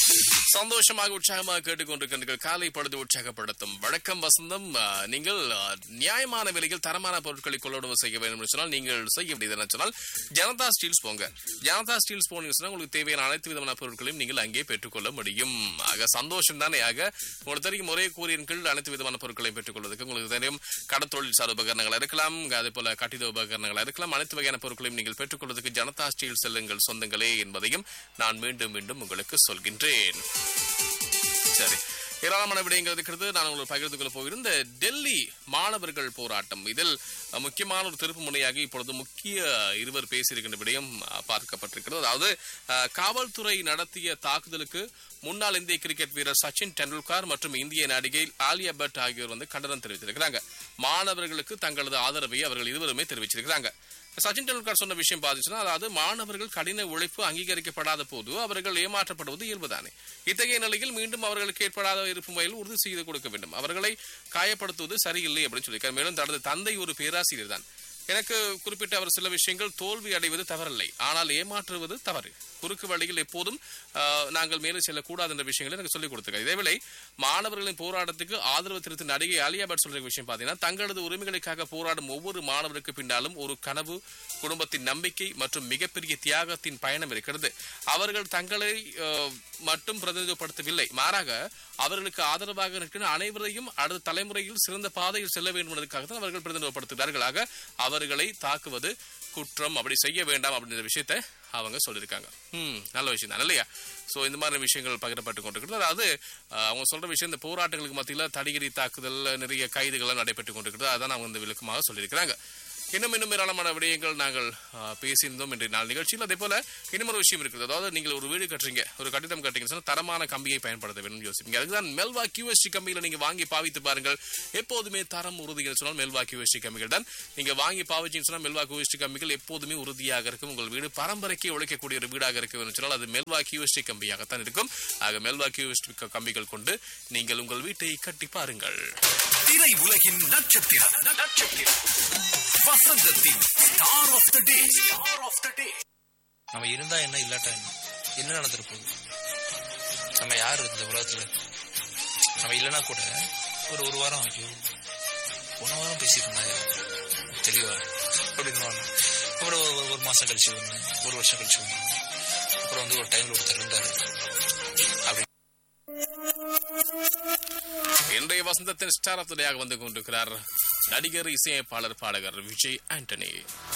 சந்தோஷமாக உற்சாகமாக கேட்டுக்கொண்டிருக்கின்ற காலை பொழுது உற்சாகப்படுத்தும் வழக்கம் வசந்தம் ஆ, நீங்கள் ஆ, நியாயமான விலையில் தரமான பொருட்களை கொள்வனவு செய்ய வேண்டும் என்று சொன்னால் நீங்கள் செய்ய வேண்டியது என்ன சொன்னால் ஜனதா ஸ்டீல்ஸ் போங்க ஜனதா ஸ்டீல்ஸ் போனீங்கன்னு சொன்னால் உங்களுக்கு தேவையான அனைத்து விதமான பொருட்களையும் நீங்கள் அங்கே பெற்றுக்கொள்ள முடியும் ஆக சந்தோஷம் தானே ஆக உங்களுக்கு தெரியும் ஒரே கூறியின் கீழ் அனைத்து விதமான பொருட்களையும் பெற்றுக்கொள்வதற்கு உங்களுக்கு தெரியும் கடத்தொழில் சார் உபகரணங்கள் இருக்கலாம் அதே போல கட்டிட உபகரணங்கள் இருக்கலாம் அனைத்து வகையான பொருட்களையும் நீங்கள் பெற்றுக்கொள்வதற்கு ஜனதா ஸ்டீல் செல்லுங்கள் சொந்தங்களே என்பதையும் நான் மீண்டும் மீண்டும் உங்களுக்கு சொல்கின்றேன் சரி ஏராளமான விடயங்கள் இருக்கிறது நான் உங்களுக்கு பகிர்ந்து கொள்ள போகிறேன் இந்த டெல்லி மாணவர்கள் போராட்டம் இதில் அஹ், முக்கியமான ஒரு திருப்பு முனையாக இப்பொழுது முக்கிய இருவர் பேசியிருக்கின்ற விடயம் அஹ், பார்க்கப்பட்டிருக்கிறது அதாவது அஹ், காவல்துறை நடத்திய தாக்குதலுக்கு முன்னாள் இந்திய கிரிக்கெட் வீரர் சச்சின் டெண்டுல்கர் மற்றும் இந்திய நடிகை ஆலியா பட் ஆகியோர் வந்து கண்டனம் தெரிவித்திருக்கிறாங்க மாணவர்களுக்கு தங்களது ஆதரவை அவர்கள் இருவருமே தெரிவிச்சிருக்கிறாங்க சச்சின் டெண்டுல்கர் சொன்ன விஷயம் பாதிச்சுன்னா அதாவது மாணவர்கள் கடின உழைப்பு அங்கீகரிக்கப்படாத போது அவர்கள் ஏமாற்றப்படுவது இயல்புதானே இத்தகைய நிலையில் மீண்டும் அவர்களுக்கு ஏற்படாத இருக்கும் வகையில் உறுதி செய்து கொடுக்க வேண்டும் அவர்களை காயப்படுத்துவது சரியில்லை அப்படின்னு சொல்லியிருக்கார் மேலும் தனது தந்தை ஒரு பேராசிரியர் தான் எனக்கு குறிப்பிட்ட அவர் சில விஷயங்கள் தோல்வி அடைவது தவறில்லை ஆனால் ஏமாற்றுவது தவறு குறுக்கு வழியில் எப்போதும் ஆஹ், நாங்கள் மேலே செல்லக்கூடாது என்ற விஷயங்களை எனக்கு சொல்லிக் கொடுத்திருக்காரு இதேவேளை மாணவர்களின் போராட்டத்துக்கு ஆதரவு தெரிவித்த நடிகை ஆலியா பட் சொல்ற விஷயம் பார்த்தீங்கன்னா தங்களது உரிமைகளுக்காக போராடும் ஒவ்வொரு மாணவருக்கு பின்னாலும் ஒரு கனவு குடும்பத்தின் நம்பிக்கை மற்றும் மிகப்பெரிய தியாகத்தின் பயணம் இருக்கிறது அவர்கள் தங்களை ஆஹ், மட்டும் பிரதிநிதித்துவப்படுத்தவில்லை மாறாக அவர்களுக்கு ஆதரவாக நிற்கிற அனைவரையும் அடுத்த தலைமுறையில் சிறந்த பாதையில் செல்ல வேண்டும் என்பதற்காக தான் அவர்கள் பிரதிநிதித்துவப்படுத்துகிறார்கள் ஆக அவர்களை தாக்குவது குற்றம் அப்படி செய்ய வேண்டாம் அப்படின்ற விஷயத்தை அவங்க சொல்லியிருக்காங்க ம் நல்ல விஷயம் தான் இல்லையா ஸோ இந்த மாதிரி விஷயங்கள் பகிரப்பட்டு கொண்டிருக்கிறது அதாவது அஹ், அவங்க சொல்ற விஷயம் இந்த போராட்டங்களுக்கு மத்தியில் தடிகிரி தாக்குதல் நிறைய கைதுகள் நடைபெற்று கொண்டிருக்கிறது அதான் அவங்க வந்து விளக்கமாக சொல்லியிருக்கிறாங்க இன்னும் இன்னும் ஏராளமான விடயங்கள் நாங்கள் அஹ், பேசியிருந்தோம் இன்றைய நாள் நிகழ்ச்சியில் அதே போல இன்னும் ஒரு விஷயம் இருக்குது அதாவது நீங்கள் ஒரு வீடு கட்டுறீங்க ஒரு கட்டிடம் கட்டுறீங்க சொன்னா தரமான கம்பியை பயன்படுத்த வேண்டும் யோசிப்பீங்க அதுதான் மெல்வா கியூஎஸ்டி கம்பிகளை நீங்க வாங்கி பாவித்து பாருங்கள் எப்போதுமே தரம் உறுதிகள் சொன்னால் மெல்வா கியூஎஸ்டி கம்பிகள் தான் நீங்க வாங்கி பாவிச்சின்னு சொன்னால் மெல்வா கியூஎஸ்டி கம்பிகள் எப்போதுமே உறுதியாக இருக்கும் உங்கள் வீடு பரம்பரைக்கு உழைக்கக்கூடிய ஒரு வீடாக இருக்கும் என்று சொன்னால் அது மெல்வா கியூஎஸ்டி கம்பியாகத்தான் இருக்கும் ஆக மெல்வா கியூஎஸ்டி கம்பிகள் கொண்டு நீங்கள் உங்கள் வீட்டை கட்டி பாருங்கள் திரை உலகின் நட்சத்திரம் நட்சத்திரம் வசந்தத்தின் star of the day star of the day நம்ம இருந்தா என்ன இல்லாட்டா என்ன என்ன நடந்துட்டு போகுது நம்ம யார் இந்த உலகத்துல நம்ம இல்லைன்னா கூட ஒரு ஒரு வாரம் ஐயோ போன வாரம் பேசிட்டு இருந்தாயா தெளிவா அப்படின்னு ஒண்ணு. அப்புறம் ஒரு ஒரு மாசம் கழிச்சு ஒண்ணு ஒரு வருஷம் கழிச்சு ஒண்ணு அப்புறம் வந்து ஒரு டைம்ல ஒருத்தர் இருந்தாரு அப்படி இன்றைய வசந்தத்தின் ஸ்டார் ஆஃப் த டேயாக வந்து கொண்டிருக்கிறார் நடிகர் இசையமைப்பாளர் பாடகர் விஜய் ஆண்டனி